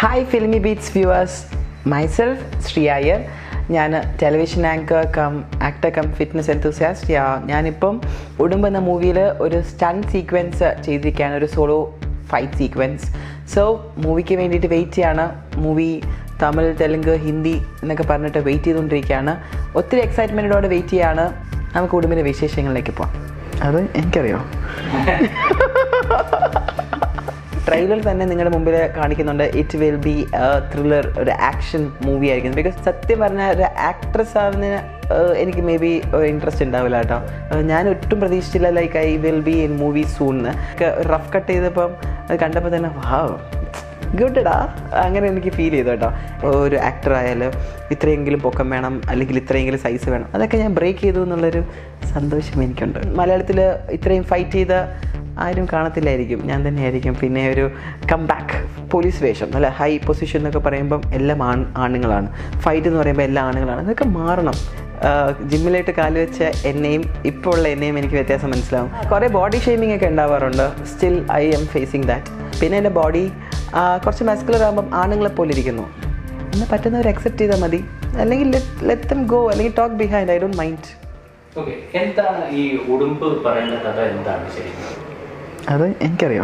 hi Filmi Beats viewers myself Sri Iyer ഞാൻ television anchor cum actor cum fitness enthusiast yeah ഞാനിപ്പം ഉടുമ്പ് എന്ന മൂവിയിൽ ഒരു സ്റ്റൺ സീക്വൻസ് ചെയ്തിരിക്കുകയാണ് ഒരു സോളോ ഫൈറ്റ് സീക്വൻസ് സോ മൂവിക്ക് വേണ്ടിയിട്ട് വെയിറ്റ് ചെയ്യാണ് മൂവി തമിഴ് തെലുങ്ക് ഹിന്ദി എന്നൊക്കെ പറഞ്ഞിട്ട് വെയിറ്റ് ചെയ്തുകൊണ്ടിരിക്കുകയാണ് ഒത്തിരി എക്സൈറ്റ്മെൻറ്റോടെ വെയിറ്റ് ചെയ്യാണ് നമുക്ക് ഉടുമ്പിൻ്റെ വിശേഷങ്ങളിലേക്ക് പോകാം അത് എനിക്കറിയോ ട്രെയിലർ തന്നെ നിങ്ങളുടെ മുമ്പിൽ കാണിക്കുന്നുണ്ട് ഇറ്റ് വിൽ ബി ത്രില്ലർ ഒരു ആക്ഷൻ മൂവി ആയിരിക്കും ബിക്കോസ് സത്യം പറഞ്ഞാൽ ഒരു ആക്ട്രസ് ആവുന്നതിന് ഏഹ്, എനിക്ക് മേ ബി ഇൻട്രസ്റ്റ് ഉണ്ടാവില്ല കേട്ടോ ഏഹ്, ഞാൻ ഒട്ടും പ്രതീക്ഷിച്ചില്ല like I will be in movie soon rough cut ചെയ്തപ്പം അത് കണ്ടപ്പോൾ തന്നെ വാവ് ഗുഡടാ അങ്ങനെ എനിക്ക് ഫീൽ ചെയ്തു കേട്ടോ ഒരു ആക്ടർ ആയാലും ഇത്രയെങ്കിലും പൊക്കം വേണം അല്ലെങ്കിൽ ഇത്രയെങ്കിലും സൈസ് വേണം അതൊക്കെ ഞാൻ ബ്രേക്ക് ചെയ്തു എന്നുള്ളൊരു സന്തോഷം എനിക്കുണ്ട് മലയാളത്തിൽ ഇത്രയും ഫൈറ്റ് ചെയ്ത ആരും കാണത്തില്ലായിരിക്കും ഞാൻ തന്നെയായിരിക്കും പിന്നെ ഒരു കം ബാക്ക് പോലീസ് വേഷം നല്ല ഹൈ പൊസിഷൻ എന്നൊക്കെ പറയുമ്പം എല്ലാം ആൺ ആണുങ്ങളാണ് ഫൈറ്റ് എന്ന് പറയുമ്പോൾ എല്ലാ ആണുങ്ങളാണ് അതൊക്കെ മാറണം ജിമ്മിലായിട്ട് കാല് വെച്ച എന്നെയും ഇപ്പോൾ ഉള്ള എന്നെയും എനിക്ക് വ്യത്യാസം മനസ്സിലാവും കുറേ ബോഡി ഷേമിംഗ് ഒക്കെ ഉണ്ടാവാറുണ്ട് still I M facing that പിന്നെ എൻ്റെ ബോഡി കുറച്ച് മസ്കുലർ ആകുമ്പം ആണുങ്ങളെ പോലെ ഇരിക്കുന്നു എന്നെ പറ്റുന്നവർ അക്സെപ്റ്റ് ചെയ്താൽ മതി അല്ലെങ്കിൽ ലെറ്റ് ദം ഗോ അല്ലെങ്കിൽ talk behind I don't mind okay എന്താണ് ഈ ഉടുമ്പ് പറയുന്ന കഥ എന്താണ് ശരിക്കും അത് എനിക്കറിയോ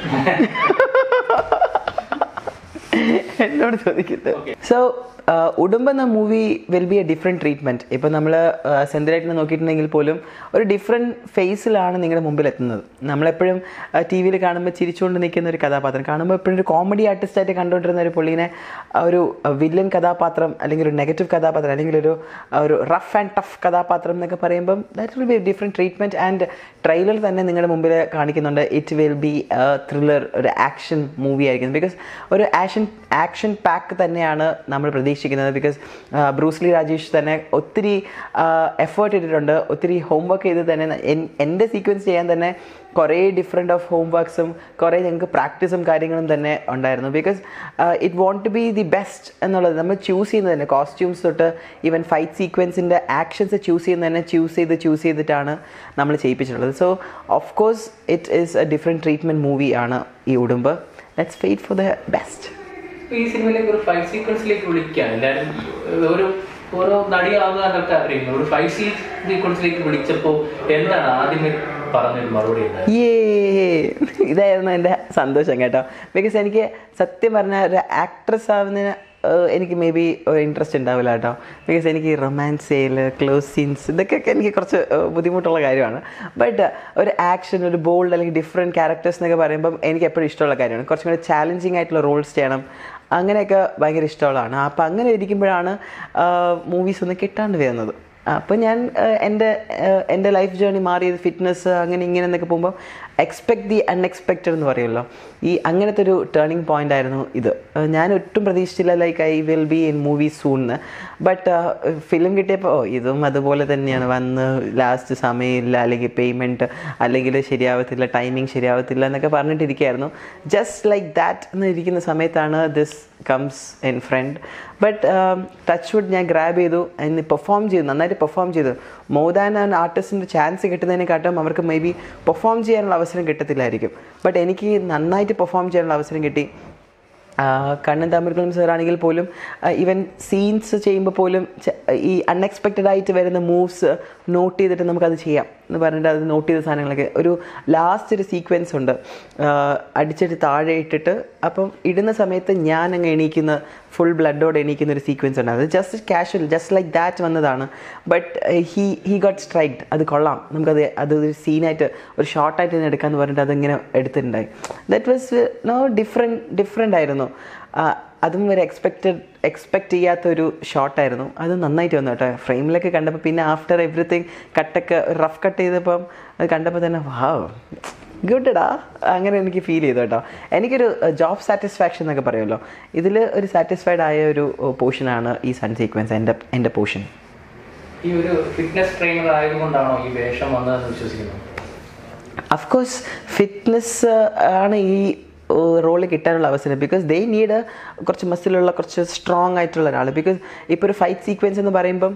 എന്നോട് ചോദിക്കുന്നത് സോ ഉടുമ്പ് എന്ന movie will be a different treatment ഇപ്പം നമ്മൾ സെന്തിലായിട്ട് നോക്കിയിട്ടുണ്ടെങ്കിൽ പോലും ഒരു ഡിഫറെൻറ്റ് ഫേസിലാണ് നിങ്ങളുടെ മുമ്പിൽ എത്തുന്നത് നമ്മളെപ്പോഴും ടി വിയിൽ കാണുമ്പോൾ ചിരിച്ചുകൊണ്ട് നിൽക്കുന്ന ഒരു കഥാപാത്രം കാണുമ്പോൾ എപ്പോഴും ഒരു കോമഡി ആർട്ടിസ്റ്റായിട്ട് കണ്ടുകൊണ്ടിരുന്ന ഒരു പുള്ളീനെ ആ ഒരു വില്ലൻ കഥാപാത്രം അല്ലെങ്കിൽ ഒരു നെഗറ്റീവ് കഥാപാത്രം അല്ലെങ്കിൽ ഒരു ആ ഒരു റഫ് ആൻഡ് ടഫ് കഥാപാത്രം എന്നൊക്കെ പറയുമ്പം that will be different treatment and trailer തന്നെ നിങ്ങളുടെ മുമ്പിൽ കാണിക്കുന്നുണ്ട് ഇറ്റ് വിൽ ബി ത്രില്ലർ ഒരു ആക്ഷൻ മൂവി ആയിരിക്കും ബിക്കോസ് ഒരു ആക്ഷൻ ആക്ഷൻ പാക്ക് തന്നെയാണ് നമ്മൾ പ്രതീക്ഷിക്കുന്നത് ബിക്കോസ് ബ്രൂസ്ലി രാജേഷ് തന്നെ ഒത്തിരി എഫേർട്ട് ഇട്ടിട്ടുണ്ട് ഒത്തിരി ഹോംവർക്ക് ചെയ്ത് തന്നെ എൻ- എൻ്റെ സീക്വൻസ് ചെയ്യാൻ തന്നെ കുറേ ഡിഫറെൻ്റ് ഓഫ് ഹോം വർക്ക്സും കുറേ ഞങ്ങൾക്ക് പ്രാക്ടീസും കാര്യങ്ങളും തന്നെ ഉണ്ടായിരുന്നു because it want to be the best എന്നുള്ളത് നമ്മൾ ചൂസ് ചെയ്യുന്നത് തന്നെ കോസ്റ്റ്യൂംസ് തൊട്ട് ഈവൻ ഫൈറ്റ് സീക്വൻസിൻ്റെ ആക്ഷൻസ് ചൂസ് ചെയ്യുന്നത് തന്നെ ചൂസ് ചെയ്ത് ചൂസ് ചെയ്തിട്ടാണ് നമ്മൾ ചെയ്യിപ്പിച്ചിട്ടുള്ളത് so of course it is a different treatment movie ആണ് ഈ Udumbu let's wait for the best ഈ സിനിമയിലേക്ക് ഒരു ഫൈറ്റ് സീക്വൻസിലേക്ക് വിളിക്കാൻ എല്ലാവരും ഏഹ്, ഒരു ഓരോ നടിയാവുക എന്നൊക്കെ അറിയുന്നു ഒരു ഫൈറ്റ് സീക്വൻസിലേക്ക് വിളിച്ചപ്പോൾ എന്താണ് ആദ്യമേ പറഞ്ഞൊരു മറുപടി ഉണ്ടായത് ഏ ഇതായിരുന്നു എൻ്റെ സന്തോഷം കേട്ടോ ബിക്കോസ് എനിക്ക് സത്യം പറഞ്ഞാൽ ഒരു ആക്ട്രസ് ആവുന്നതിന് ഏഹ്, എനിക്ക് മേ ബി ഇൻട്രസ്റ്റ് ഉണ്ടാവില്ല കേട്ടോ ബിക്കോസ് എനിക്ക് റൊമാൻസ് ചെയ്യൽ ക്ലോസ് സീൻസ് ഇതൊക്കെ എനിക്ക് കുറച്ച് ഏഹ്, ബുദ്ധിമുട്ടുള്ള കാര്യമാണ് ബട്ട് ഒരു ആക്ഷൻ ഒരു ബോൾഡ് അല്ലെങ്കിൽ ഡിഫറെൻറ്റ് ക്യാരക്ടേഴ്സ് എന്നൊക്കെ പറയുമ്പം എനിക്ക് എപ്പോഴും ഇഷ്ടമുള്ള കാര്യമാണ് കുറച്ചും കൂടി ചാലഞ്ചിങ് ആയിട്ടുള്ള റോൾസ് ചെയ്യണം അങ്ങനെയൊക്കെ ഭയങ്കര ഇഷ്ടമുള്ളതാണ് അപ്പം അങ്ങനെ ഇരിക്കുമ്പോഴാണ് മൂവീസ് ഒന്ന് കിട്ടാണ്ട് വരുന്നത് അപ്പോൾ ഞാൻ ഏഹ്, എൻ്റെ ഏഹ്, എൻ്റെ ലൈഫ് ജേർണി മാറിയത് ഫിറ്റ്നസ് അങ്ങനെ ഇങ്ങനെ എന്നൊക്കെ പോകുമ്പോൾ എക്സ്പെക്ട് ദി അൺഎക്സ്പെക്റ്റഡ് എന്ന് പറയുമല്ലോ ഈ അങ്ങനത്തെ ഒരു ടേണിംഗ് പോയിന്റ് ആയിരുന്നു ഇത് ഏഹ്, ഞാൻ ഒട്ടും പ്രതീക്ഷിച്ചില്ല like I will be in movie soon but film കിട്ടിയപ്പോൾ ഓ ഇതും അതുപോലെ തന്നെയാണ് വന്ന് ലാസ്റ്റ് സമയമില്ല അല്ലെങ്കിൽ പേയ്മെൻറ്റ് അല്ലെങ്കിൽ ശരിയാവത്തില്ല ടൈമിംഗ് ശരിയാവത്തില്ല എന്നൊക്കെ പറഞ്ഞിട്ടിരിക്കുകയായിരുന്നു ജസ്റ്റ് ലൈക്ക് ദാറ്റ് എന്ന് ഇരിക്കുന്ന സമയത്താണ് this comes in front but touch would ഞാൻ ഗ്രാബ് ചെയ്തു എന്ന് പെർഫോം ചെയ്തു നന്നായിട്ട് പെർഫോം ചെയ്തു മോർ ദാൻ ആൻ ആർട്ടിസ്റ്റിൻ്റെ ചാൻസ് കിട്ടുന്നതിനെക്കാട്ടും അവർക്ക് മേ ബി പെർഫോം ചെയ്യാനുള്ള അവസരം കിട്ടത്തില്ലായിരിക്കും ബട്ട് എനിക്ക് നന്നായിട്ട് പെർഫോം ചെയ്യാനുള്ള അവസരം കിട്ടി കണ്ണൻ തമിഴ്കളും സാറാണെങ്കിൽ പോലും ഈവൻ സീൻസ് ചെയ്യുമ്പോൾ പോലും ച- ഈ അൺഎക്സ്പെക്റ്റഡ് ആയിട്ട് വരുന്ന മൂവ്സ് നോട്ട് ചെയ്തിട്ട് നമുക്കത് ചെയ്യാം എന്ന് പറഞ്ഞിട്ട് അത് നോട്ട് ചെയ്ത സാധനങ്ങളൊക്കെ ഒരു ലാസ്റ്റ് ഒരു സീക്വൻസ് ഉണ്ട് ആ, അടിച്ചിട്ട് താഴെ ഇട്ടിട്ട് അപ്പം ഇടുന്ന സമയത്ത് ഞാൻ അങ്ങ് എണീക്കുന്ന ഫുൾ ബ്ലഡോടെ എണീക്കുന്ന ഒരു സീക്വൻസ് ഉണ്ട് അത് just casual just like that വന്നതാണ് but he he got striked അത് കൊള്ളാം നമുക്കത് അത് ഒരു സീനായിട്ട് ഒരു ഷോർട്ടായിട്ട് തന്നെ എടുക്കാമെന്ന് പറഞ്ഞിട്ട് അതിങ്ങനെ എടുത്തിട്ടുണ്ടായി that was no different different ആയിരുന്നു ആ, അതും ഒരു എക്സ്പെക്റ്റഡ് എക്സ്പെക്റ്റ് ചെയ്യാത്തൊരു ഷോട്ടായിരുന്നു അത് നന്നായിട്ട് വന്നു കേട്ടോ ഫ്രെയിമിലൊക്കെ കണ്ടപ്പോൾ പിന്നെ ആഫ്റ്റർ എവറിത്തിങ് കട്ടൊക്കെ റഫ് കട്ട് ചെയ്തപ്പം അത് കണ്ടപ്പോൾ തന്നെ വാവ് ഗുഡടാ അങ്ങനെ എനിക്ക് ഫീൽ ചെയ്തു കേട്ടോ എനിക്കൊരു ജോബ് സാറ്റിസ്ഫാക്ഷൻ എന്നൊക്കെ പറയുമല്ലോ ഇതിൽ ഒരു സാറ്റിസ്ഫൈഡ് ആയ ഒരു പോർഷനാണ് ഈ സൺ സീക്വൻസ് എൻ്റെ എൻ്റെ പോർഷൻ ഈ ഒരു ഫിറ്റ്നസ് ട്രെയിനർ ആയതുകൊണ്ടാണോ ഈ വേഷം വന്നതെന്ന് വിശ്വസിക്കുന്നു അഫ്കോഴ്സ് ഫിറ്റ്നസ് ആണ് ഈ റോള് കിട്ടാനുള്ള അവസരം ബിക്കോസ് ദേ നീഡ് കുറച്ച് മസിലുള്ള കുറച്ച് സ്ട്രോങ് ആയിട്ടുള്ള ഒരാൾ ബിക്കോസ് ഇപ്പോൾ ഒരു ഫൈറ്റ് സീക്വൻസ് എന്ന് പറയുമ്പം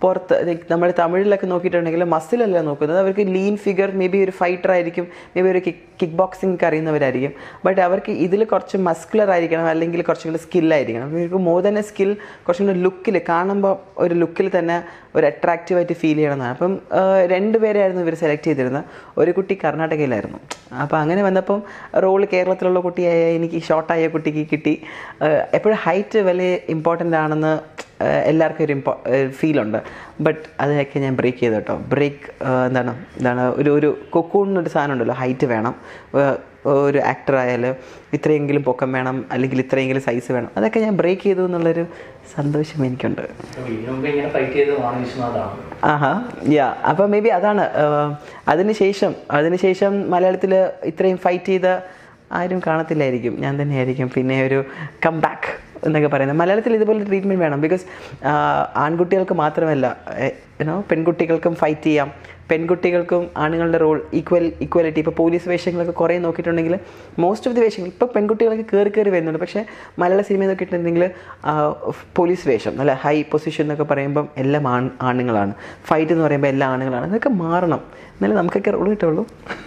പുറത്ത് like നമ്മൾ തമിഴിലൊക്കെ നോക്കിയിട്ടുണ്ടെങ്കിൽ മസിലല്ല നോക്കുന്നത് അവർക്ക് ലീൻ ഫിഗർ മേ ബി ഒരു ഫൈറ്റർ ആയിരിക്കും മേ ബി ഒരു കിക്ക് ബോക്സിംഗ് ഒക്കെ അറിയുന്നവരായിരിക്കും ബട്ട് അവർക്ക് ഇതിൽ കുറച്ച് മസ്കുലർ ആയിരിക്കണം അല്ലെങ്കിൽ കുറച്ചും കൂടി സ്കില്ലായിരിക്കണം ഇവർക്ക് മോർ ദൻ എ സ്കിൽ കുറച്ചും കൂടി ലുക്കിൽ കാണുമ്പോൾ ഒരു ലുക്കിൽ തന്നെ ഒരു അട്രാക്റ്റീവായിട്ട് ഫീൽ ചെയ്യണമെന്നാണ് അപ്പം രണ്ടുപേരെയായിരുന്നു ഇവർ സെലക്ട് ചെയ്തിരുന്നത് ഒരു കുട്ടി കർണാടകയിലായിരുന്നു അപ്പോൾ അങ്ങനെ വന്നപ്പം റോൾ കേരളത്തിലുള്ള കുട്ടിയായ എനിക്ക് ഷോർട്ടായ കുട്ടിക്ക് കിട്ടി എപ്പോഴും ഹൈറ്റ് വലിയ ഇമ്പോർട്ടൻ്റ് ആണെന്ന് ഏഹ് എല്ലാവർക്കും ഒരു ഇമ്പോ ഫീലുണ്ട് ബട്ട് അതിനൊക്കെ ഞാൻ ബ്രേക്ക് ചെയ്തു കേട്ടോ ബ്രേക്ക് എന്താണ് എന്താണ് ഒരു ഒരു കൊക്കൂൺ ഒരു സാധനം ഉണ്ടല്ലോ ഹൈറ്റ് വേണം ഏഹ് ഒരു ആക്ടർ ആയാലും ഇത്രയെങ്കിലും പൊക്കം വേണം അല്ലെങ്കിൽ ഇത്രയെങ്കിലും സൈസ് വേണം അതൊക്കെ ഞാൻ ബ്രേക്ക് ചെയ്തു എന്നുള്ളൊരു സന്തോഷം എനിക്കുണ്ട് ഇതിനു മുമ്പ് ഇങ്ങനെ ഫൈറ്റ് ചെയ്ത് വാണി വിശ്വനാഥാണ് ആഹാ യാ അപ്പോൾ മേ ബി അതാണ് അതിനുശേഷം അതിനുശേഷം മലയാളത്തിൽ ഇത്രയും ഫൈറ്റ് ചെയ്ത ആരും കാണത്തില്ലായിരിക്കും ഞാൻ തന്നെയായിരിക്കും പിന്നെ ഒരു കം ബാക്ക് എന്നൊക്കെ പറയുന്നത് മലയാളത്തിൽ ഇതുപോലെ ട്രീറ്റ്മെൻറ്റ് വേണം ബിക്കോസ് ആൺകുട്ടികൾക്ക് മാത്രമല്ല യുനോ പെൺകുട്ടികൾക്കും ഫൈറ്റ് ചെയ്യാം പെൺകുട്ടികൾക്കും ആണുങ്ങളുടെ റോൾ ഈക്വൽ ഈക്വാലിറ്റി ഇപ്പോൾ പോലീസ് വേഷങ്ങളൊക്കെ കുറേ നോക്കിയിട്ടുണ്ടെങ്കിൽ മോസ്റ്റ് ഓഫ് ദി വേഷങ്ങൾ ഇപ്പോൾ പെൺകുട്ടികളൊക്കെ കയറി കയറി വരുന്നുണ്ട് പക്ഷേ മലയാള സിനിമ നോക്കിയിട്ടുണ്ടെങ്കിൽ പോലീസ് വേഷം നല്ല ഹൈ പൊസിഷൻ എന്നൊക്കെ പറയുമ്പം എല്ലാം ആൺ ആണുങ്ങളാണ് ഫൈറ്റ് എന്ന് പറയുമ്പോൾ എല്ലാ ആണുങ്ങളാണ് അതൊക്കെ മാറണം എന്നാലും നമുക്കൊക്കെ റോൾ കിട്ടുള്ളൂ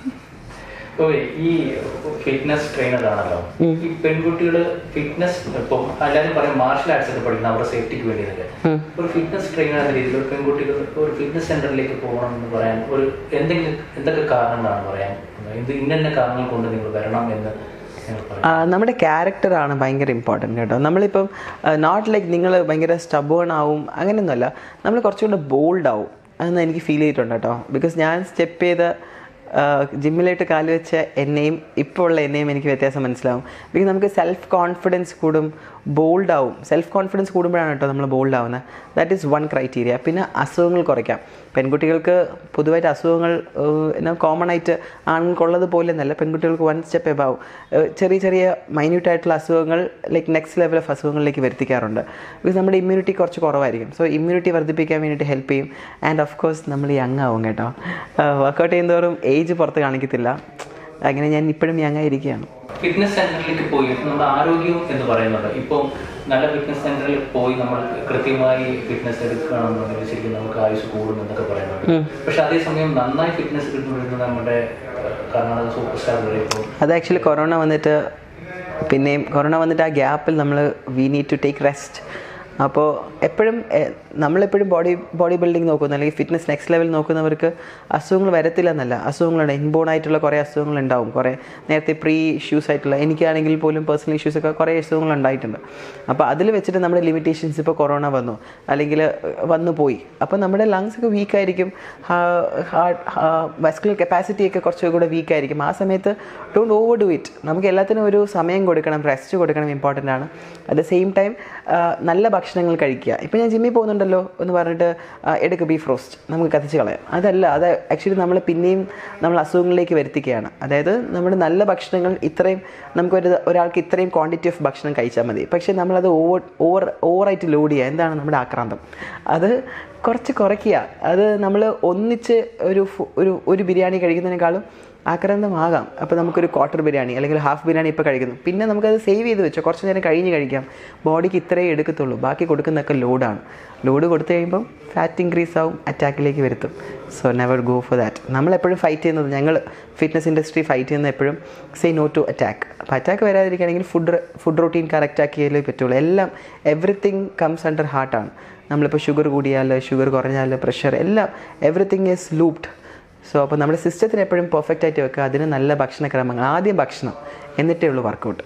ഓക്കെ ഈ ഫിറ്റ്നസ് ട്രെയിനർ ആണല്ലോ ഈ പെൺകുട്ടികൾ ഫിറ്റ്നസ് ഇപ്പം എല്ലാവരും പറയും മാർഷൽ ആർട്സ് ഒക്കെ പഠിക്കുന്ന അവരുടെ സേഫ്റ്റിക്ക് വേണ്ടിയതൊക്കെ ഒരു ഫിറ്റ്നസ് ട്രെയിനർ എന്ന രീതിയിൽ ഒരു പെൺകുട്ടികൾ ഒരു ഫിറ്റ്നസ് സെന്ററിലേക്ക് പോകണം എന്ന് പറയാൻ ഒരു എന്തെങ്കിലും എന്തൊക്കെ കാരണങ്ങളാണ് പറയാൻ ഇത് ഇന്ന കാരണങ്ങൾ കൊണ്ട് നിങ്ങൾ വരണം എന്ന് നിങ്ങൾ പറയാം ആ, നമ്മുടെ ക്യാരക്ടറാണ് ഭയങ്കര ഇമ്പോർട്ടൻറ്റ് കേട്ടോ നമ്മളിപ്പം നോട്ട് ലൈക്ക് നിങ്ങൾ ഭയങ്കര സ്റ്റബേൺ ആവും അങ്ങനെയൊന്നുമല്ല നമ്മൾ കുറച്ചുകൂടെ ബോൾഡ് ആവും അതെന്ന് എനിക്ക് ഫീൽ ചെയ്തിട്ടുണ്ട് കേട്ടോ ബിക്കോസ് ഞാൻ സ്റ്റെപ്പ് ചെയ്ത് ജിമ്മിലായിട്ട് കാല് വെച്ച എന്നെയും ഇപ്പോൾ ഉള്ള എന്നെയും എനിക്ക് വ്യത്യാസം മനസ്സിലാവും ബിക്കോസ് നമുക്ക് സെൽഫ് കോൺഫിഡൻസ് കൂടും ബോൾഡ് ആവും സെൽഫ് കോൺഫിഡൻസ് കൂടുമ്പോഴാണ് കേട്ടോ നമ്മൾ ബോൾഡ് ആവുന്നത് ദാറ്റ് ഈസ് വൺ ക്രൈറ്റീരിയ പിന്നെ അസുഖങ്ങൾ കുറയ്ക്കാം പെൺകുട്ടികൾക്ക് പൊതുവായിട്ട് അസുഖങ്ങൾ എന്നാ കോമൺ ആയിട്ട് ആണുങ്ങൾക്കുള്ളത് പോലെ എന്നല്ല പെൺകുട്ടികൾക്ക് വൺ സ്റ്റെപ്പ് എബാവും ചെറിയ ചെറിയ മൈന്യൂട്ട് ആയിട്ടുള്ള അസുഖങ്ങൾ ലൈക്ക് നെക്സ്റ്റ് ലെവൽ ഓഫ് അസുഖങ്ങളിലേക്ക് വരുത്തിക്കാറുണ്ട് ബിക്കോസ് നമ്മുടെ ഇമ്മ്യൂണിറ്റി കുറച്ച് കുറവായിരിക്കും സോ ഇമ്മ്യൂണിറ്റി വർദ്ധിപ്പിക്കാൻ വേണ്ടിയിട്ട് ഹെൽപ്പ് ചെയ്യും ആൻഡ് ഓഫ് കോഴ്സ് നമ്മൾ യങ് ആവും കേട്ടോ വർക്കൗട്ട് ചെയ്യുന്നതോറും ഏജ് പുറത്ത് കാണിക്കത്തില്ല അങ്ങനെ ഞാൻ ഇപ്പോഴും യങ് ആയിരിക്കുകയാണ് ഫിറ്റ്നസ് സെന്ററിലേക്ക് പോയി നമ്മുടെ ആരോഗ്യം എന്ന് പറയുന്നത് ഇപ്പോൾ നല്ല ഫിറ്റ്നസ് സെന്ററിൽ പോയി നമ്മൾ കൃത്യമായി ഫിറ്റ്നസ് എടുക്കുകയാണെന്നുണ്ടെങ്കിൽ ശരിക്കും നമുക്ക് ആയുസ് കൂടും എന്നൊക്കെ പറയുന്നുണ്ട് പക്ഷെ അതേസമയം നന്നായി ഫിറ്റ്നസ് കിട്ടുന്നത് നമ്മുടെ ഏഹ്, കർണാടക സൂപ്പർ സ്റ്റാർ വരെ ഇപ്പോൾ അത് ആക്ച്വലി കൊറോണ വന്നിട്ട് പിന്നെയും കൊറോണ വന്നിട്ട് ആ ഗ്യാപ്പിൽ നമ്മൾ we need to take rest അപ്പോൾ എപ്പോഴും എ- നമ്മളെപ്പോഴും ബോഡി ബോഡി ബിൽഡിംഗ് നോക്കുന്ന അല്ലെങ്കിൽ ഫിറ്റ്നസ് നെക്സ്റ്റ് ലെവൽ നോക്കുന്നവർക്ക് അസുഖങ്ങൾ വരത്തില്ല എന്നല്ല അസുഖങ്ങളുണ്ട് ഇൻബോൺ ആയിട്ടുള്ള കുറേ അസുഖങ്ങൾ ഉണ്ടാവും കുറേ നേരത്തെ പ്രീ ഇഷ്യൂസ് ആയിട്ടുള്ള എനിക്കാണെങ്കിൽ പോലും പേഴ്സണൽ ഇഷ്യൂസ് ഒക്കെ കുറേ അസുഖങ്ങൾ ഉണ്ടായിട്ടുണ്ട് അപ്പോൾ അതിൽ വെച്ചിട്ട് നമ്മുടെ ലിമിറ്റേഷൻസ് ഇപ്പോൾ കൊറോണ വന്നു അല്ലെങ്കിൽ വന്നു പോയി അപ്പോൾ നമ്മുടെ ലങ്സ് ഒക്കെ വീക്കായിരിക്കും ഹാർട്ട് വസ്കുലർ കപ്പാസിറ്റി ഒക്കെ കുറച്ചുകൂടെ വീക്ക് ആയിരിക്കും ആ സമയത്ത് ഡോണ്ട് ഓവർ ഡു ഇറ്റ് നമുക്ക് എല്ലാത്തിനും ഒരു സമയം കൊടുക്കണം റെസ്റ്റ് കൊടുക്കണം ഇമ്പോർട്ടൻ്റ് ആണ് അറ്റ് ദ സെയിം ടൈം നല്ല ഭക്ഷണങ്ങൾ കഴിക്കുക ഇപ്പോൾ ഞാൻ ജിമ്മിൽ പോകുന്നുണ്ടല്ലോ എന്ന് പറഞ്ഞിട്ട് ആ, എടുക്ക് ബീഫ് റോസ്റ്റ് നമുക്ക് കത്തിച്ച് കളയാം അതല്ല അത് ആക്ച്വലി നമ്മൾ പിന്നെയും നമ്മൾ അസുഖങ്ങളിലേക്ക് വരുത്തിക്കുകയാണ് അതായത് നമ്മൾ നല്ല ഭക്ഷണങ്ങൾ ഇത്രയും നമുക്കൊരു ഒരാൾക്ക് ഇത്രയും ക്വാണ്ടിറ്റി ഓഫ് ഭക്ഷണം കഴിച്ചാൽ മതി പക്ഷേ നമ്മളത് ഓവർ ഓവർ ഓവറായിട്ട് ലോഡ് ചെയ്യുക എന്താണ് നമ്മുടെ ആക്രാന്തം അത് കുറച്ച് കുറയ്ക്കുക അത് നമ്മൾ ഒന്നിച്ച് ഒരു ഫു- ഒരു ഒരു ബിരിയാണി കഴിക്കുന്നതിനേക്കാളും ആക്രാന്തമാകാം അപ്പോൾ നമുക്കൊരു ക്വാർട്ടർ ബിരിയാണി അല്ലെങ്കിൽ ഹാഫ് ബിരിയാണി ഇപ്പോൾ കഴിക്കുന്നു പിന്നെ നമുക്കത് സേവ് ചെയ്ത് വെച്ചോ കുറച്ച് നേരം കഴിഞ്ഞ് കഴിക്കാം ബോഡിക്ക് ഇത്രയേ എടുക്കത്തുള്ളൂ ബാക്കി കൊടുക്കുന്നതൊക്കെ ലോഡാണ് ലോഡ് കൊടുത്തു കഴിയുമ്പം ഫാറ്റ് ഇൻക്രീസ് ആവും അറ്റാക്കിലേക്ക് വരുത്തും so never go for that നമ്മളെപ്പോഴും ഫൈറ്റ് ചെയ്യുന്നത് ഞങ്ങൾ ഫിറ്റ്നസ് ഇൻഡസ്ട്രി ഫൈറ്റ് ചെയ്യുന്നത് എപ്പോഴും സേ നോ ടു അറ്റാക്ക് അപ്പോൾ അറ്റാക്ക് വരാതിരിക്കുകയാണെങ്കിൽ ഫുഡ് ഫുഡ് റൊട്ടീൻ കറക്റ്റ് ആക്കിയാലേ പറ്റുള്ളൂ എല്ലാം എവറിത്തിങ് കംസ് അണ്ടർ ഹാർട്ടാണ് നമ്മളിപ്പോൾ ഷുഗർ കൂടിയാൽ ഷുഗർ കുറഞ്ഞാൽ പ്രഷർ എല്ലാം എവറിത്തിങ് ഈസ് ലൂപ്ഡ് സോ അപ്പോൾ നമ്മുടെ സിസ്റ്റത്തിന് എപ്പോഴും പെർഫെക്റ്റ് ആയിട്ട് വെക്കുക അതിന് നല്ല ഭക്ഷണക്രമങ്ങൾ ആദ്യം ഭക്ഷണം എന്നിട്ടേ ഉള്ളൂ വർക്കൗട്ട്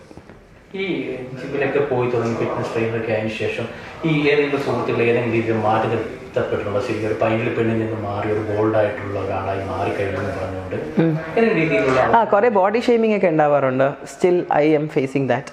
ഈ ജിമ്മിലൊക്കെ പോയി തുടങ്ങി ഫിറ്റ്നസ് ട്രെയിനറൊക്കെ ആയതിനു ശേഷം ഈ ഏതെങ്കിലും സുഹൃത്തുക്കൾ ഏതെങ്കിലും രീതിയിൽ മാറ്റി നിർത്തപ്പെട്ടിട്ടുണ്ടോ ശരിക്കും ഒരു പൈങ്കിളി പെണ്ണിൽ നിന്ന് മാറി ഒരു ബോൾഡ് ആയിട്ടുള്ള ഒരാളായി മാറിക്കഴിഞ്ഞു എന്ന് പറഞ്ഞുകൊണ്ട് ഏതെങ്കിലും രീതിയിലുള്ള ആ കുറേ ബോഡി ഷെയ്മിങ് ഒക്കെ ഉണ്ടാവാറുണ്ട് still I M facing that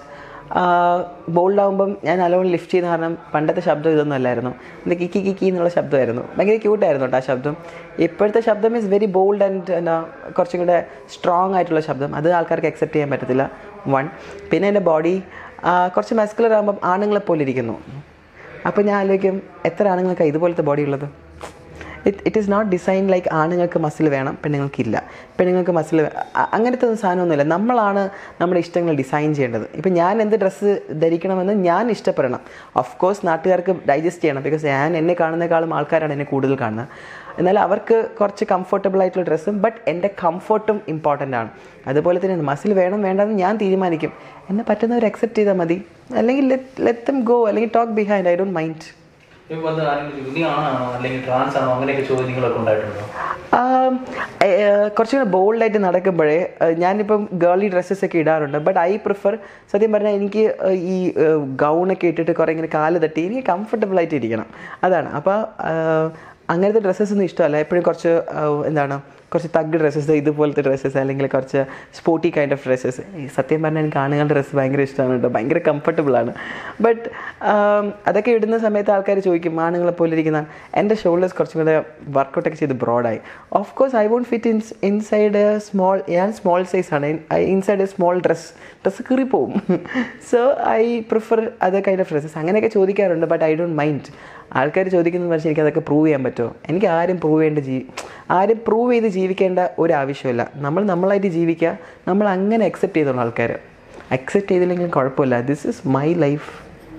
bold ആകുമ്പം ഞാൻ നല്ലോണം ലിഫ്റ്റ് ചെയ്യുന്ന കാരണം പണ്ടത്തെ ശബ്ദം ഇതൊന്നും അല്ലായിരുന്നു ഇത് കിക്കി കിക്കി എന്നുള്ള ശബ്ദമായിരുന്നു ഭയങ്കര ക്യൂട്ടായിരുന്നു കേട്ടോ ആ ശബ്ദം ഇപ്പോഴത്തെ ശബ്ദം ഈസ് വെരി ബോൾഡ് ആൻഡ് എന്നാ കുറച്ചും കൂടെ സ്ട്രോങ് ആയിട്ടുള്ള ശബ്ദം അത് ആൾക്കാർക്ക് അക്സെപ്റ്റ് ചെയ്യാൻ പറ്റത്തില്ല വൺ പിന്നെ എൻ്റെ ബോഡി കുറച്ച് മസ്കുലർ ആകുമ്പം ആണുങ്ങളെ പോലെ ഇരിക്കുന്നു അപ്പോൾ ഞാൻ ആലോചിക്കും എത്ര ആണുങ്ങൾക്ക് ഇതുപോലത്തെ ബോഡി ഉള്ളത് it it is not design like ആണുങ്ങൾക്ക് മസിൽ വേണം പെണ്ണുങ്ങൾക്കില്ല പെണ്ണുങ്ങൾക്ക് മസിൽ അങ്ങനത്തെ ഒരു സാധനമൊന്നുമില്ല നമ്മളാണ് നമ്മുടെ ഇഷ്ടങ്ങൾ ഡിസൈൻ ചെയ്യേണ്ടത് ഇപ്പം ഞാൻ എന്ത് ഡ്രസ്സ് ധരിക്കണമെന്ന് ഞാൻ ഇഷ്ടപ്പെടണം ഓഫ് കോഴ്സ് നാട്ടുകാർക്ക് ഡൈജസ്റ്റ് ചെയ്യണം ബിക്കോസ് ഞാൻ എന്നെ കാണുന്നേക്കാളും ആൾക്കാരാണ് എന്നെ കൂടുതൽ കാണുന്നത് എന്നാൽ അവർക്ക് കുറച്ച് കംഫർട്ടബിൾ ആയിട്ടുള്ള ഡ്രസ്സും ബട്ട് എൻ്റെ കംഫർട്ടും ഇമ്പോർട്ടൻ്റ് ആണ് അതുപോലെ തന്നെ മസിൽ വേണം വേണ്ടെന്ന് ഞാൻ തീരുമാനിക്കും എന്നെ പറ്റുന്നവർ അക്സെപ്റ്റ് ചെയ്താൽ മതി അല്ലെങ്കിൽ ലെറ്റ് ദം ഗോ അല്ലെങ്കിൽ talk behind I don't mind ഇപ്പൊ വന്ന് ആരെങ്കിലും നീ ആണാണോ അല്ലെങ്കിൽ ട്രാൻസ് ആണോ അങ്ങനെയൊക്കെ ചോദ്യങ്ങളൊക്കെ ഉണ്ടായിട്ടുണ്ടോ ആം, ഏ, ഏ, കുറച്ചുകൂടെ ബോൾഡായിട്ട് നടക്കുമ്പോഴേ ഏ, ഞാനിപ്പം ഗേർലി ഡ്രസ്സസ് ഒക്കെ ഇടാറുണ്ട് ബട്ട് ഐ പ്രിഫർ സത്യം പറഞ്ഞാൽ എനിക്ക് ഏ, ഈ ഗൗണൊക്കെ ഇട്ടിട്ട് കുറേ ഇങ്ങനെ കാല് തട്ടി എനിക്ക് കംഫർട്ടബിൾ ആയിട്ട് ഇരിക്കണം അതാണ് അപ്പോൾ അങ്ങനത്തെ ഡ്രസ്സസ് ഒന്നും ഇഷ്ടമല്ല എപ്പോഴും കുറച്ച് ആ, എന്താണ് കുറച്ച് തഗ് ഡ്രസ്സസ് ഇതുപോലത്തെ ഡ്രസ്സസ് അല്ലെങ്കിൽ കുറച്ച് സ്പോർട്ടി കൈൻഡ് ഓഫ് ഡ്രസ്സസ് സത്യം പറഞ്ഞാൽ എനിക്ക് ആണുങ്ങളുടെ ഡ്രസ്സ് ഭയങ്കര ഇഷ്ടമാണ് കേട്ടോ ഭയങ്കര കംഫർട്ടബിൾ ആണ് ബട്ട് അതൊക്കെ ഇടുന്ന സമയത്ത് ആൾക്കാർ ചോദിക്കും ആണുങ്ങളെ പോലെ ഇരിക്കുന്ന എൻ്റെ ഷോൾഡേഴ്സ് കുറച്ചും കൂടെ വർക്കൗട്ടൊക്കെ ചെയ്ത് ബ്രോഡായി of course I want fit in inside small ഞാൻ സ്മോൾ സൈസ് ആണ് inside a small dress dress കീറിപ്പോവും so I prefer other kind of dresses അങ്ങനെയൊക്കെ ചോദിക്കാറുണ്ട് ബട്ട് ഐ ഡോണ്ട് മൈൻഡ് ആൾക്കാർ ചോദിക്കുന്നത് പക്ഷേ എനിക്ക് അതൊക്കെ പ്രൂവ് ചെയ്യാൻ പറ്റുമോ എനിക്ക് ആരും പ്രൂവ് ചെയ്യേണ്ട ജീ ആരും പ്രൂവ് ചെയ്ത് ജീവിക്കേണ്ട ഒരു ആവശ്യമില്ല നമ്മൾ നമ്മളായിട്ട് ജീവിക്കുക നമ്മൾ അങ്ങനെ അക്സെപ്റ്റ് ചെയ്തോളൂ ആൾക്കാർ അക്സെപ്റ്റ് ചെയ്തില്ലെങ്കിൽ കുഴപ്പമില്ല this is my life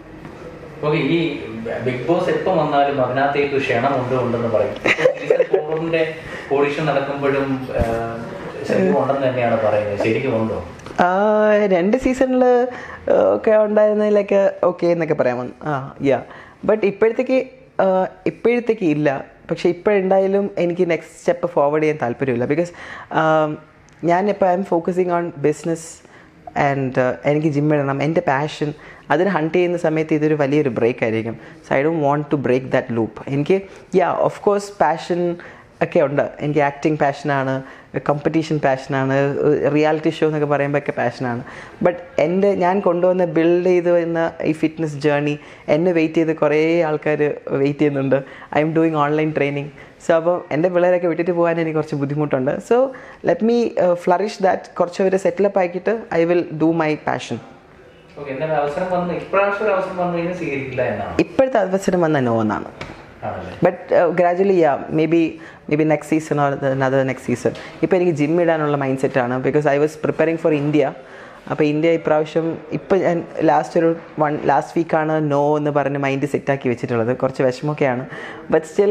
okay ഈ ബിഗ് ബോസ് എപ്പം വന്നാലും അതിനകത്തേക്ക് ക്ഷണം ഉണ്ട് ഉണ്ടെന്ന് പറയും സീസൺ ഫോറിന്റെ ഓഡിഷൻ നടക്കുമ്പോഴും ആ, ശരിക്കും ഉണ്ടെന്ന് തന്നെയാണ് പറയുന്നത് ശരിക്കും ഉണ്ടോ ആ, രണ്ട് സീസണിൽ ഒക്കെ ഉണ്ടായിരുന്നതിലൊക്കെ ഓക്കെ എന്നൊക്കെ പറയാമോ ആ യാ ബട്ട് ഇപ്പോഴത്തേക്ക് ആ, ഇപ്പോഴത്തേക്ക് ഇല്ല പക്ഷേ ഇപ്പോഴുണ്ടായാലും എനിക്ക് നെക്സ്റ്റ് സ്റ്റെപ്പ് ഫോർവേഡ് ചെയ്യാൻ താല്പര്യമില്ല ബിക്കോസ് ഞാനിപ്പോൾ I'm focusing on business and എനിക്ക് ജിം ഇടണം എൻ്റെ പാഷൻ അതിന് ഹണ്ട് ചെയ്യുന്ന സമയത്ത് ഇതൊരു വലിയൊരു ബ്രേക്ക് ആയിരിക്കും so I don't want to break that loop എനിക്ക് യാ ഓഫ് കോഴ്സ് പാഷൻ ഒക്കെ ഉണ്ട് എനിക്ക് ആക്ടിങ് പാഷനാണ് കോമ്പറ്റീഷൻ പാഷനാണ് റിയാലിറ്റി ഷോ എന്നൊക്കെ പറയുമ്പോൾ ഒക്കെ പാഷനാണ് ബട്ട് എൻ്റെ ഞാൻ കൊണ്ടുവന്ന ബിൽഡ് ചെയ്ത് വരുന്ന ഈ ഫിറ്റ്നസ് ജേർണി എന്നെ വെയിറ്റ് ചെയ്ത് കുറേ ആൾക്കാർ വെയിറ്റ് ചെയ്യുന്നുണ്ട് I'm doing online training so അപ്പോൾ എൻ്റെ പിള്ളേരൊക്കെ വിട്ടിട്ട് പോകാൻ എനിക്ക് കുറച്ച് ബുദ്ധിമുട്ടുണ്ട് so let me flourish that കുറച്ച് അവർ സെറ്റിലപ്പ് ആക്കിയിട്ട് I will do my passion okay എന്തായാലും അവസരം വന്ന് ഇപ്രാവശ്യം ഒരു അവസരം വന്നു കഴിഞ്ഞാൽ സ്വീകരിക്കില്ല എന്നാണ് ഇപ്പോഴത്തെ അവസരം വന്ന നോ എന്നാണ് ആണല്ലേ but gradually yeah maybe maybe next season or other next season ഇപ്പോൾ എനിക്ക് ജിം ഇടാനുള്ള മൈൻഡ് സെറ്റാണ് because I was preparing for India അപ്പോൾ ഇന്ത്യ ഇപ്രാവശ്യം ഇപ്പോൾ ഞാൻ ലാസ്റ്റ് ഒരു വൺ ലാസ്റ്റ് വീക്കാണ് നോ എന്ന് പറഞ്ഞ് മൈൻഡ് സെറ്റാക്കി വെച്ചിട്ടുള്ളത് കുറച്ച് വിഷമമൊക്കെയാണ് ബട്ട് സ്റ്റിൽ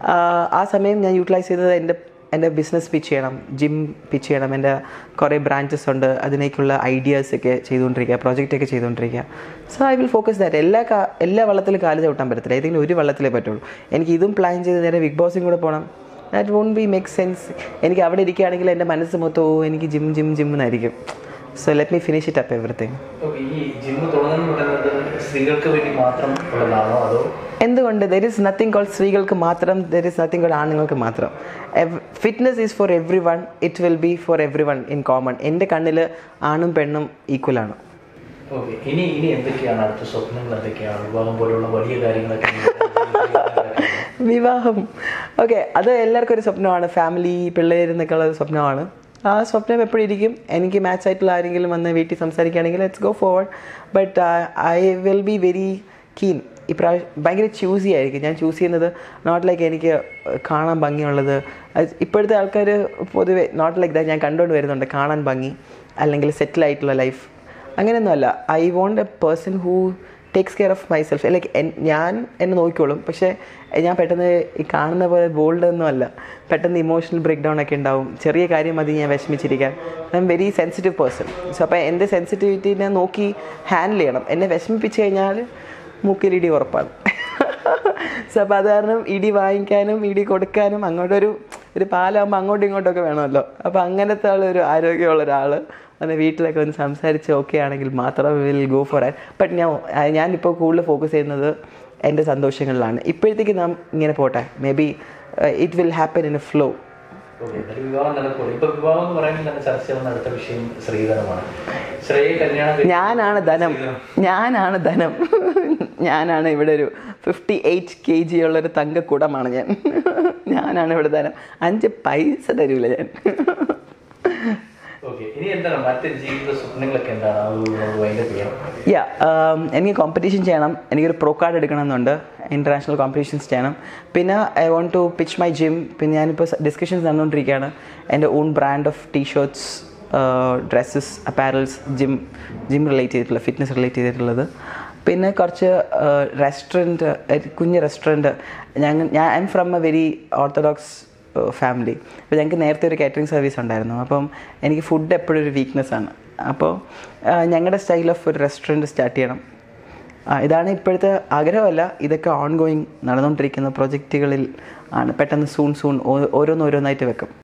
ആ സമയം ഞാൻ യൂട്ടിലൈസ് ചെയ്തത് എൻ്റെ എൻ്റെ ബിസിനസ് പിച്ച് ചെയ്യണം ജിം പിച്ച് ചെയ്യണം എൻ്റെ കുറേ ബ്രാഞ്ചസ് ഉണ്ട് അതിനേക്കുള്ള ഐഡിയാസ് ഒക്കെ ചെയ്തുകൊണ്ടിരിക്കുക പ്രോജക്റ്റ് ഒക്കെ ചെയ്തുകൊണ്ടിരിക്കുക so I will focus that എല്ലാ കാ- എല്ലാ വള്ളത്തിലും കാല് ചവിട്ടാൻ പറ്റത്തില്ല ഏതെങ്കിലും ഒരു വള്ളത്തിലേ പറ്റുള്ളൂ എനിക്ക് ഇതും പ്ലാൻ ചെയ്ത് നേരെ ബിഗ് ബോസും കൂടെ പോകണം that won't be make sense എനിക്ക് അവിടെ ഇരിക്കുകയാണെങ്കിൽ എൻ്റെ മനസ്സ് മൊത്തം "ഓ, എനിക്ക് ജിം ജിം ജിം എന്നായിരിക്കും so let me finish it up everything okay ഈ ജിമ്മ് തുടങ്ങുന്നത് പറയുന്നത് സ്ത്രീകൾക്ക് വേണ്ടി മാത്രം ഉള്ളതാണോ അതോ എന്തുകൊണ്ട് ദർ ഇസ് നത്തിങ് കോൾ സ്ത്രീകൾക്ക് മാത്രം ദർ ഇസ് നത്തിങ് കോൾ ആണുങ്ങൾക്ക് മാത്രം fitness is for everyone it will be for everyone in common എൻ്റെ കണ്ണിൽ ആണും പെണ്ണും ഈക്വൽ ആണ് ഓക്കെ ഇനി ഇനി എന്തൊക്കെയാണ് അടുത്ത സ്വപ്നങ്ങൾ എന്തൊക്കെയാണ് വിവാഹം പോലുള്ള വലിയ കാര്യങ്ങളൊക്കെ വിവാഹം ഓക്കെ അത് എല്ലാവർക്കും ഒരു സ്വപ്നമാണ് ഫാമിലി പിള്ളേർ എന്നൊക്കെയുള്ള ഒരു സ്വപ്നമാണ് ആ സ്വപ്നം എപ്പോഴും ഇരിക്കും എനിക്ക് മാച്ച് ആയിട്ടുള്ള ആരെങ്കിലും വന്ന് വീട്ടിൽ സംസാരിക്കുകയാണെങ്കിൽ let's go forward but I will be very keen ഇപ്രാവശ്യം ഭയങ്കര ചൂസി ആയിരിക്കും ഞാൻ ചൂസ് ചെയ്യുന്നത് നോട്ട് ലൈക്ക് എനിക്ക് കാണാൻ ഭംഗിയുള്ളത് അത് ഇപ്പോഴത്തെ ആൾക്കാർ പൊതുവെ നോട്ട് ലൈക്ക് ദാറ്റ് ഞാൻ കണ്ടുകൊണ്ട് വരുന്നുണ്ട് കാണാൻ ഭംഗി അല്ലെങ്കിൽ സെറ്റിൽ ആയിട്ടുള്ള ലൈഫ് അങ്ങനെയൊന്നുമല്ല I want a person who takes care of myself like ഞാൻ എന്നെ നോക്കിക്കോളും പക്ഷേ ഞാൻ പെട്ടെന്ന് ഈ കാണുന്ന പോലെ ബോൾഡ് ഒന്നും അല്ല പെട്ടെന്ന് ഇമോഷണൽ ബ്രേക്ക് ഡൗൺ ഒക്കെ ഉണ്ടാവും ചെറിയ കാര്യം മതി ഞാൻ വിഷമിച്ചിരിക്കാൻ I'm very sensitive person so അപ്പോൾ എൻ്റെ സെൻസിറ്റിവിറ്റീനെ നോക്കി ഹാൻഡിൽ ചെയ്യണം എന്നെ വിഷമിപ്പിച്ച് കഴിഞ്ഞാൽ മൂക്കിലിടി ഉറപ്പാണ് സോ അപ്പോൾ അത് കാരണം ഇടി വാങ്ങിക്കാനും ഇടി കൊടുക്കാനും അങ്ങോട്ടൊരു ഒരു പാലാകുമ്പോൾ അങ്ങോട്ടും ഇങ്ങോട്ടൊക്കെ വേണമല്ലോ അപ്പോൾ അങ്ങനത്തെ ഉള്ള ഒരു ആരോഗ്യമുള്ള ഒരാൾ ഒന്ന് വീട്ടിലൊക്കെ ഒന്ന് സംസാരിച്ച് ഓക്കെ ആണെങ്കിൽ മാത്രം will go for it but ഞാൻ ഞാനിപ്പോൾ കൂടുതൽ ഫോക്കസ് ചെയ്യുന്നത് എൻ്റെ സന്തോഷങ്ങളിലാണ് ഇപ്പോഴത്തേക്ക് നാം ഇങ്ങനെ പോട്ടെ maybe it will happen in a flow okay എന്തായാലും വിവാഹം നടക്കുള്ളൂ ഇപ്പൊ വിവാഹം എന്ന് പറയുമ്പോൾ തന്നെ ചർച്ച ചെയ്യുന്ന അടുത്ത വിഷയം സ്ത്രീധനമാണ് ശ്രേയെ കല്യാണം കഴിച്ച് ഞാനാണ് ധനം ഞാനാണ് ധനം ഞാനാണ് ഇവിടെ ഒരു ഫിഫ്റ്റി എയ്റ്റ് കെ ജി ഉള്ളൊരു തങ്കക്കുടമാണ് ഞാൻ ഞാനാണ് ഇവിടെ ധനം അഞ്ച് പൈസ തരൂല ഞാൻ ഓക്കെ ഇനി എന്താണ് മറ്റ് ജീവിത സ്വപ്നങ്ങളൊക്കെ എന്താണ് അത് നമുക്ക് വൈൻഡപ്പ് ചെയ്യാം യാ എനിക്ക് കോമ്പറ്റീഷൻ ചെയ്യണം എനിക്കൊരു പ്രോ കാർഡ് എടുക്കണമെന്നുണ്ട് ഇൻ്റർനാഷണൽ കോമ്പറ്റീഷൻസ് ചെയ്യണം പിന്നെ I want to pitch my gym പിന്നെ ഞാനിപ്പോൾ ഡിസ്കഷൻസ് നടന്നുകൊണ്ടിരിക്കുകയാണ് എൻ്റെ own brand of T shirts dresses apparels gym gym relate ചെയ്തിട്ടുള്ള ഫിറ്റ്നസ് റിലേറ്റ് ചെയ്തിട്ടുള്ളത് പിന്നെ കുറച്ച് റെസ്റ്റോറൻറ്റ് കുഞ്ഞ് റെസ്റ്റോറൻറ്റ് ഞങ്ങൾ ഞാൻ I'm from a very orthodox family അപ്പോൾ ഞങ്ങൾക്ക് നേരത്തെ ഒരു കാറ്ററിംഗ് സർവീസ് ഉണ്ടായിരുന്നു അപ്പം എനിക്ക് ഫുഡ് എപ്പോഴും ഒരു വീക്ക്നെസ് ആണ് അപ്പോൾ ഞങ്ങളുടെ സ്റ്റൈൽ ഓഫ് ഒരു റെസ്റ്റോറൻറ്റ് സ്റ്റാർട്ട് ചെയ്യണം ആ, ഇതാണ് ഇപ്പോഴത്തെ ആഗ്രഹമല്ല ഇതൊക്കെ ഓൺ ഗോയിങ് നടന്നുകൊണ്ടിരിക്കുന്ന പ്രൊജക്റ്റുകളിൽ ആണ് പെട്ടെന്ന് സൂൺ സൂൺ ഓരോന്നോരോന്നായിട്ട് വെക്കും